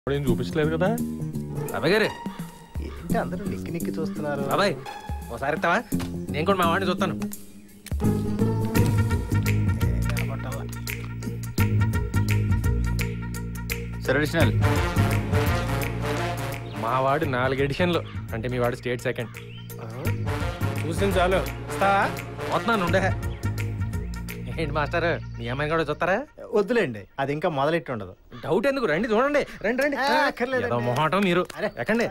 ఇప్పుడు ఏం చూపించలేదు కదా అబ్బాయి గారు ఏంటి అందరూ నిక్కి నిక్కి చూస్తున్నారు బాబాయ్ ఒకసారి ఇస్తావా నేను కూడా మా వాడిని చూస్తాను సార్ అడిషనల్ మా వాడు నాలుగు ఎడిషన్లు అంటే మీ వాడు స్టేట్ సెకండ్ చూసింది చాలు ఇస్తావా వస్తున్నాను ఉండే ఏంటి మాస్టర్ మీ అమ్మాయిని కూడా చూస్తారా వద్దులేండి అది ఇంకా మొదలెట్టి ఉండదు డౌట్ ఎందుకు రండి చూడండి రండి రండి ఆ, అక్కర్లేదండి. ఏదో మొహాటం మీరు అరే. ఎక్కండి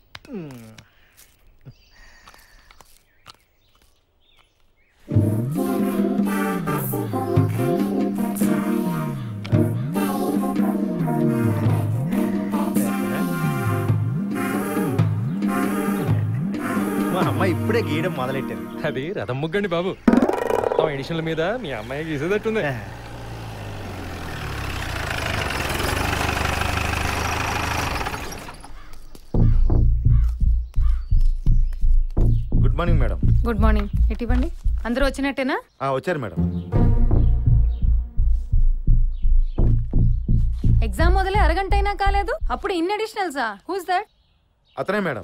మా అమ్మ ఇప్పుడే గీయడం మొదలెట్టారు అది రథం ముగ్గండి బాబు మొత్తం ఎడిషన్ల మీద మీ అమ్మాయి గీసేటట్టుంది good morning madam good morning ఎటు ఇవ్వండి అందరూ వచ్చినట్టేనా ఆ, వచ్చారు మేడం ఎగ్జామ్ మొదలై అరగంట అయినా కాలేదు అప్పుడు ఇన్ అడిషనల్సా హూస్ దట్ అతనే మేడం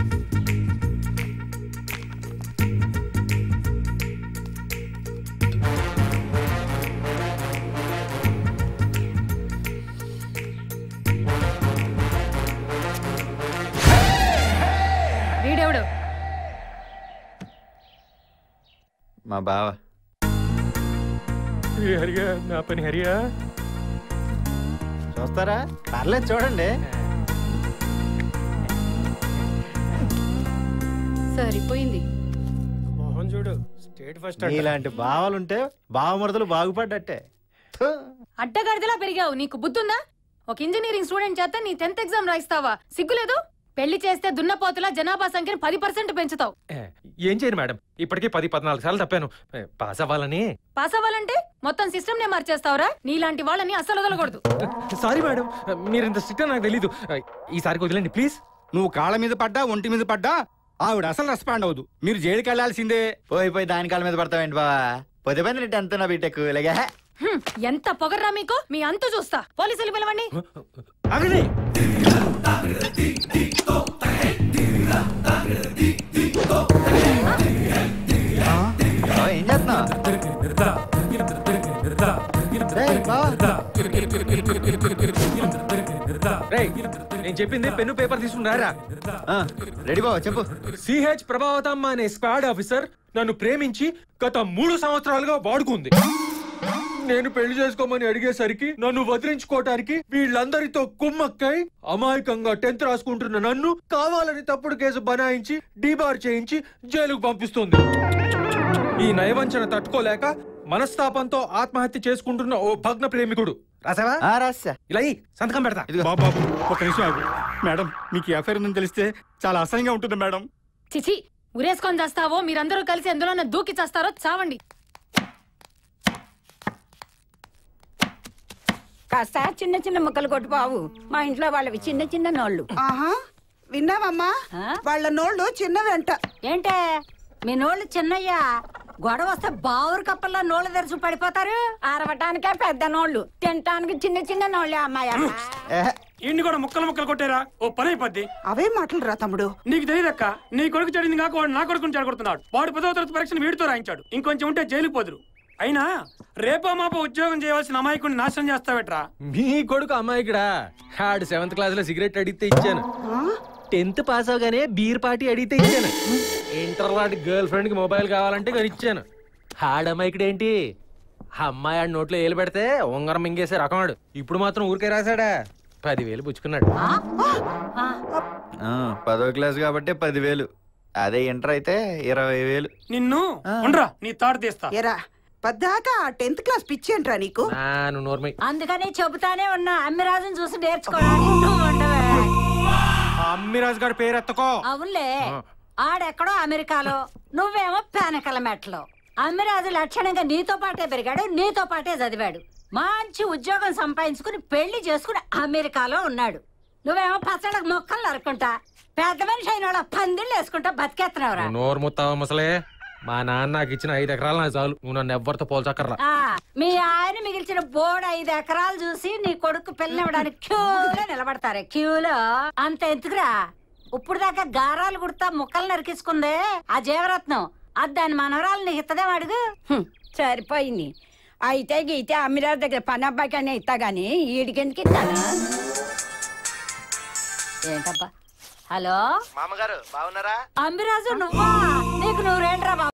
వీడెవడు మా బావ ఏ హరియా నా పని హరియా చూస్తారా పర్లేదు చూడండి సరిపోయింది మోహన్ చూడు స్టేట్ ఫస్ట్ ఇలాంటి భావాలుంటే భావమరుదులు బాగుపడ్డట్టే థు. అడ్డగాడిదలా పెరిగావు నీకు బుద్ధుందా ఒక ఇంజనీరింగ్ స్టూడెంట్ చేత నీ టెన్త్ ఎగ్జామ్ రాయిస్తావా సిగ్గులేదు పెళ్లి చేస్తే దున్నపోతులా జనాభా సంఖ్యను పది పర్సెంట్ పెంచుతావు ఏ, ఏం చేయను మేడం ఇప్పటికే పది పద్నాలుగు సార్లు తప్పాను ఏ, పాస్ అవ్వాలని పాస్ అవ్వాలంటే మొత్తం సిస్టమ్ నే మార్చేస్తావురా నీలాంటి వాళ్ళని అస్సలు వదలకూడదు సారీ మేడం మీరు ఇంత స్ట్రిక్ట్ నాకు తెలీదు ఈసారి వదిలేండి ప్లీజ్ నువ్వు కాళ్ళ మీద పడ్డా ఒంటి మీద పడ్డా ఆవిడ అసలు రెస్పాండ్ అవ్వదు మీరు జైలుకి వెళ్లాల్సిందే పోయి పోయి దాని కాళ్ళ మీద పడతావేంటి బావా పొద్దు పది టెన్త్ నా బీటెక్ ఇలాగే హ్మ్, ఎంత పొగర్రా మీకు మీ అంతు చూస్తా పోలీసులు పిలవండి ఆగండి బావ, ఏం చేస్తున్నావు రేయ్, బావ. రేయ్, నేను చెప్పింది పెన్ను పేపర్ తీసుకుని రారా ఆ, రెడీ బావ చెప్పు సిహెచ్ ప్రభావతమ్మ అనే స్క్వాడ్ ఆఫీసర్ నన్ను ప్రేమించి గత మూడు సంవత్సరాలుగా వాడుకుంది నేను పెళ్లి చేసుకోమని అడిగేసరికి నన్ను వదిలించుకోవటానికి వీళ్ళందరితో కుమ్మక్కై అమాయకంగా టెన్త్ రాసుకుంటున్న నన్ను కావాలని తప్పుడు కేసు బనాయించి డీబార్ చేయించి జైలుకు పంపిస్తుంది ఈ నయవంచన తట్టుకోలేక మనస్తాపంతో ఆత్మహత్య చేసుకుంటున్న ఓ భగ్న ప్రేమికుడు రాసావా ఆ, రాసా ఇలా ఇయ్యి, సంతకం పెడతా ఇదిగో బాబు బాబు ఒక నిమిషం ఆగు మేడం మీకు ఈ అఫైర్ ఉందని తెలిస్తే చాలా అసహ్యంగా ఉంటుంది మేడం చిచి ఉరేసుకొని చేస్తావో మీరందరూ కలిసి ఎందులో దూకి చేస్తారో చావండి కాస్త చిన్న చిన్న ముక్కలు కొట్టు బావు మా ఇంట్లో వాళ్ళవి చిన్న చిన్న నోళ్ళు ఆహా విన్నావమ్మా ఆ? వాళ్ళ నోళ్ళు చిన్నవంట ఏంటే మీ నోళ్ళు చిన్నయ్యా గొడవ వస్తే బావురు కప్పల్లో నోళ్ళు తెరుచు పడిపోతారు ఆరవటానికే పెద్ద నోళ్ళు తినటానికి చిన్న చిన్న నోళ్ళే అమ్మాయి ఇండి కూడా ముక్కలు ముక్కలు కొట్టారా ఓ పని అయిపోద్ది అవే మాటలు రా తమ్ముడు నీకు తెలియదక్క నీ కొడుకు చెడింది కాక వాడు నా కొడుకుని చెడగొడుతున్నాడు వాడు పదవ తరగతి పరీక్షను వీడితో రాయించాడు ఇంకొంచెం ఉంటే జైలుకు పోదురు అయినా రేపో మాపో ఉద్యోగం చేయవలసిన అమాయకుడిని నాశనం చేస్తావేట్రా మీ కొడుకు అమ్మాయికిడా ఆడు సెవెంత్ క్లాస్ లో సిగరెట్ అడిగితే ఇచ్చాను టెన్త్ పాస్ అవగానే బీర్ పార్టీ అడిగితే ఇచ్చాను ఇంటర్ లాంటి గర్ల్ ఫ్రెండ్ కి మొబైల్ కావాలంటే కానీ ఇచ్చాను ఆడ అమ్మాయికిడు ఏంటి ఆ అమ్మాయి ఆడి నోట్లో ఏలు పెడితే ఉంగరం మింగేసే రకమాడు ఇప్పుడు మాత్రం ఊరికే రాశాడా పదివేలు పుచ్చుకున్నాడు ఆ, పదో క్లాస్ కాబట్టి పదివేలు అదే ఇంటర్ అయితే ఇరవై వేలు నిన్ను ఉండరా నీ తాడు తీస్తా ఎరా పద్దాకా టెన్త్ క్లాస్ పిచ్చేంట్రా నీకు నా నువ్వు నోర్మై అందుకని చెబుతానే ఉన్నా అమ్మిరాజుని చూసి నేర్చుకోవడానికి నువ్వు ఉండవే అమ్మిరాజు గారి పేరు ఎత్తకో అవునులే ఆడెక్కడో అమెరికాలో నువ్వేమో పేనకల మెట్లో అమ్మిరాజు లక్షణంగా నీతో పాటే పెరిగాడు నీతో పాటే చదివాడు మంచి ఉద్యోగం సంపాదించుకుని పెళ్లి చేసుకుని అమెరికాలో ఉన్నాడు నువ్వేమో పచ్చడికి మొక్కలు నరుకుంటా పెద్ద మనిషి అయిన వాళ్ళ పందిళ్ళు వేసుకుంటా బతికేస్తున్నావురా నోరు ముత్తావా ముసలే మా నాన్న నాకు ఇచ్చిన ఐదు ఎకరాలు నాకు చాలు నువ్వు నన్ను ఎవ్వరితో పోల్చక్కర్రా ఆ, మీ ఆయన మిగిల్చిన బోర్డు ఐదు ఎకరాలు చూసి నీ కొడుకు పెళ్ళివ్వడానికి క్యూలో నిలబడతారే క్యూలో అంత ఎందుకురా ఇప్పుడు దాకా గారాలు కుడతా ముక్కలు నరికించుకుందే ఆ జీవరత్నం అది దాని మనవరాలు నీకు ఇత్తదేం అడుగు హ్మ్, సరిపోయింది అయితే గీతే అమ్మిరాజు దగ్గర పని అబ్బాయికనే ఇస్తా గానీ ఈడికెందుకు ఇస్తాను ఏంటబ్బా హలో మామగారు బాగున్నారా అంబిరాజు నువ్వా నీకు నువ్వు రేండ్రా బాబు